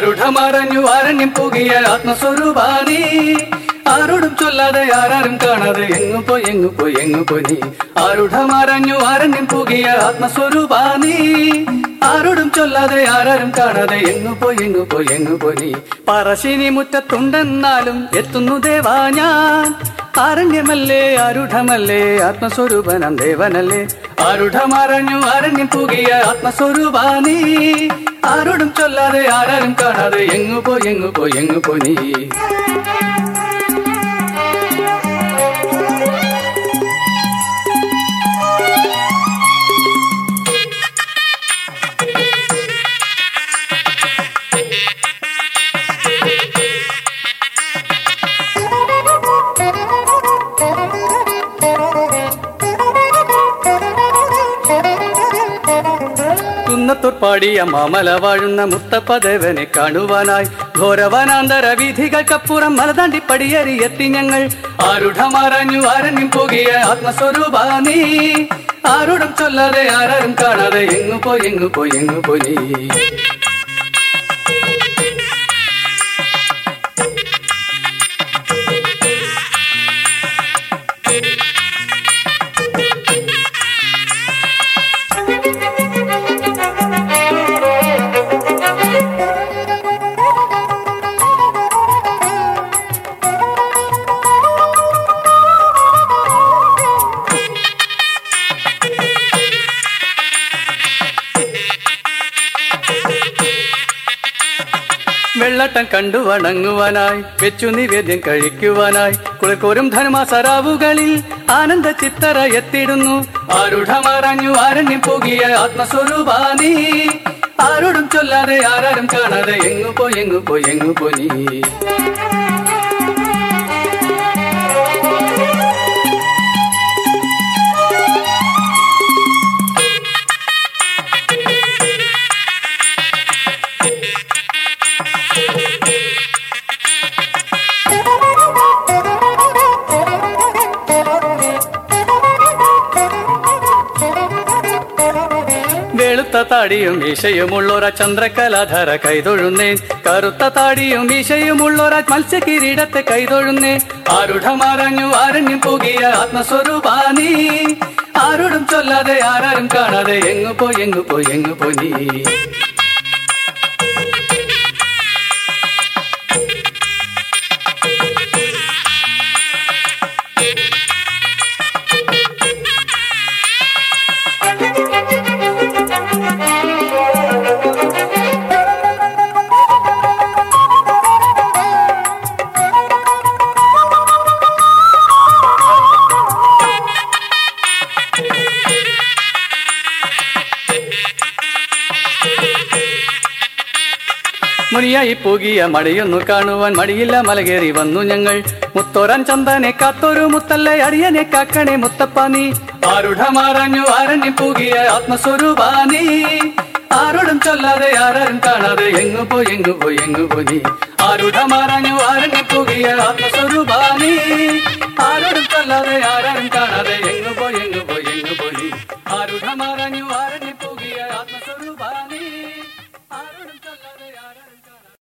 ആരുഢമറഞ്ഞു അരണ്യം പുകിയ ആത്മസ്വരൂപാനി ആരോടും ചൊല്ലാതെ ആരാരും കാണാതെ എങ്ങു പോയി എങ്ങു പോയി എങ്ങു പോയി നീ ആരുഢമറഞ്ഞു അരണ്യം പുകിയ ആത്മസ്വരൂപാനി ആരോടും ചൊല്ലാതെ ആരാരും കാണാതെ എങ്ങു പോയി എങ്ങു പോയി എങ്ങു പോയി നീ പറശ്ശിനി മുറ്റത്തുണ്ടെന്നാലും എത്തുന്നു ദേവാ ഞാൻ ആരണ്യമല്ലേ ആരുഢമല്ലേ ആത്മസ്വരൂപനം ദേവനല്ലേ ആരുഢമറഞ്ഞു അരണ്യം പുകിയ ആത്മസ്വരൂപാനി ആരോടും ചൊല്ലാതെ ആരാരും കാണാതെ എങ്ങു പോയി എങ്ങു പോയി എങ്ങു പോയി നീ കുന്നത്തൂർ പാടിയ മാമല വാഴുന്ന മുത്തപ്പദേവനെ കാണുവാനായി ഘോരവനാന്തര വീഥികൾക്കപ്പുറം മലതാണ്ടി പടിയേറി എത്തി ഞങ്ങൾ ആരുഢമറഞ്ഞു ആരണ്യം പോകിയ ആത്മസ്വരൂപാനി ആരോടും ചൊല്ലാതെ ആരാരും കാണാതെ എങ്ങു പോയി എങ്ങു പോയി എങ്ങു പോയി വെള്ളട്ടം കണ്ടു വണങ്ങുവാനായി വെച്ചു നിവേദ്യം കഴിക്കുവാനായി കുളിക്കോരും ധർമാസരാവുകളിൽ ആനന്ദ ചിത്തറ എത്തിടുന്നു ആരുഢമറഞ്ഞു ആരണ്യം പോകിയ ആത്മസ്വരൂപാനി ആരോടും ചൊല്ലാതെ ആരാരും കാണാതെ എങ്ങു പോയി എങ്ങു പോയി എങ്ങു പോയി വെളുത്ത താടിയും മീശയുമുള്ളൊര ചന്ദ്രകലാധര കൈതൊഴുന്നേൻ കറുത്ത താടിയും മീശയുമുള്ളൊര മത്സ്യകിരീടത്തെ കൈതൊഴുന്നേ ആരുഢമറഞ്ഞു ആരണ്യം പോകിയ ആത്മസ്വരൂപാനി ആരോടും ചൊല്ലാതെ ആരാരും കാണാതെ എങ്ങു പോയി എങ്ങു പോയി എങ്ങു പോയി നീ മുനിയായി പോകിയ മടിയൊന്നു കാണുവാൻ മടിയില്ല മലകേറി വന്നു ഞങ്ങൾ മുത്തോരാൻ ചന്ദനെ കാത്തൊരു മുത്തല്ലേ അടിയനെ കാക്കണേ മുത്തപ്പാനി ആരുഢമാറഞ്ഞു ആരണ്യം പോകിയ ആത്മസ്വരൂപാനി ആരോടും ചൊല്ലാതെ ആരാരും കാണാതെ എങ്ങു പോയി എങ്ങു പോയി എങ്ങു പോയി ആരുഢമാറഞ്ഞു ആരണ്യം പോകിയ ആത്മസ്വരൂപാനി ആരോടും ചൊല്ലാതെ ആരാരും കാണാതെ എങ്ങു പോയി എങ്ങു പോയി എങ്ങു പോയി ആരുഢമാറഞ്ഞു ആരണ്യം